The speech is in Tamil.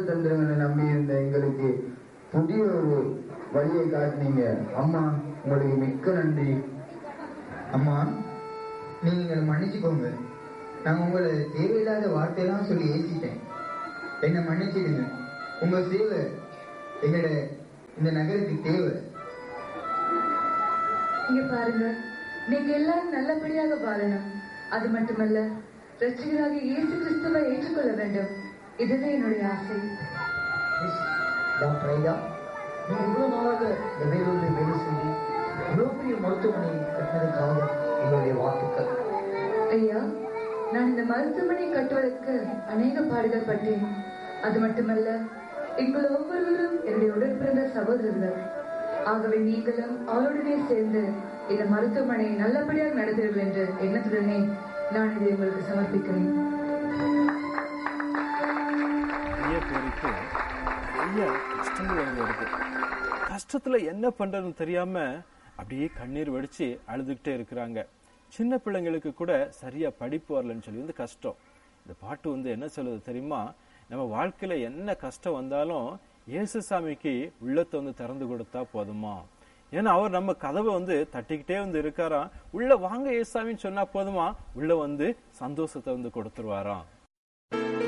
தந்துருங்கன்னு நம்பி இருந்த எங்களுக்கு புதிய ஒரு வழியை காட்டினீங்க அம்மா உங்களுக்கு மிக்க நன்றி அம்மா நீங்க எங்களை மன்னிச்சுக்கோங்க நான் உங்களை தேவையில்லாத வார்த்தையெல்லாம் சொல்லி ஏசிட்டேன் என்னை மன்னிச்சிடுங்க உங்க சேவை எங்களோட இந்த நகருக்கு தேவை இங்க பாருங்க நீங்க எல்லாரும் நல்லபடியாக வாழணும் அது மட்டுமல்ல ரட்சிகராக இயேசு கிறிஸ்துவை ஏற்றுக்கொள்ள வேண்டும் இதுவே என்னுடைய ஆசை மிஸ் டாக்டர் ஐயா நீங்க இவ்வளவு நாளாக இந்த வேலூரில் வேலை செஞ்சு இவ்வளவு பெரிய மருத்துவமனை கட்டினதுக்காக எங்களுடைய வாழ்த்துக்கள் ஐயா நான் இந்த மருத்துவமனை கட்டுவதற்கு அநேக பாடுகள் பட்டேன் அது மட்டுமல்ல எங்கள் ஒவ்வொருவரும் என்னுடைய உடன்பிறந்த சகோதரர்கள் ஆகவே நீங்களும் அவருடனே சேர்ந்து இந்த மருத்துவமனையை நல்லபடியாக நடத்துவீர்கள் என்ற எண்ணத்துடனே நான் இதை உங்களுக்கு சமர்ப்பிக்கிறேன் நிறைய பேருக்கு நிறைய கஷ்டங்கள் வந்து வருது கஷ்டத்துல என்ன பண்றதுன்னு தெரியாம அப்படியே கண்ணீர் வடிச்சு அழுதுகிட்டே இருக்கிறாங்க சின்ன பிள்ளைங்களுக்கு கூட சரியா படிப்பு வரலன்னு சொல்லி வந்து கஷ்டம் இந்த பாட்டு வந்து என்ன சொல்லுது தெரியுமா நம்ம வாழ்க்கையில என்ன கஷ்டம் வந்தாலும் இயேசு சாமிக்கு உள்ளத்தை வந்து திறந்து கொடுத்தா போதுமா ஏன்னா அவர் நம்ம கதவை வந்து தட்டிக்கிட்டே வந்து இருக்காராம் உள்ள வாங்க ஏசாமின்னு சொன்னா போதுமா உள்ள வந்து சந்தோஷத்தை வந்து கொடுத்துருவாராம்